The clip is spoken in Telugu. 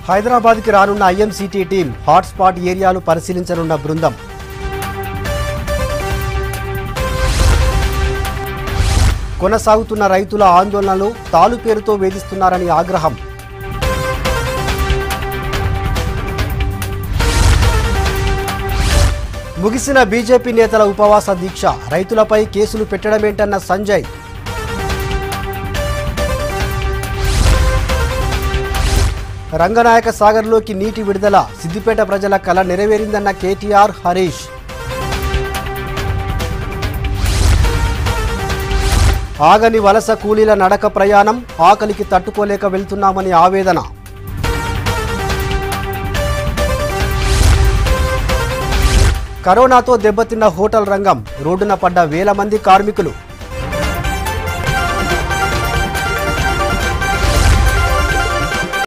హైదరాబాద్కి రానున్న ఐఎంసీటీ టీం హాట్స్పాట్ ఏరియాలు పరిశీలించనున్న బృందం కొనసాగుతున్న రైతుల ఆందోళనలు తాలు పేరుతో వేధిస్తున్నారని ఆగ్రహం ముగిసిన బీజేపీ నేతల ఉపవాస దీక్ష రైతులపై కేసులు పెట్టడమేంటన్న సంజయ్ రంగనాయక సాగర్లోకి నీటి విడుదల సిద్దిపేట ప్రజల కల నెరవేరిందన్న కేటీఆర్ హరీష్ ఆగని వలస కూలీల నడక ప్రయాణం ఆకలికి తట్టుకోలేక వెళ్తున్నామని ఆవేదన కరోనాతో దెబ్బతిన్న హోటల్ రంగం రోడ్డున పడ్డ వేల మంది కార్మికులు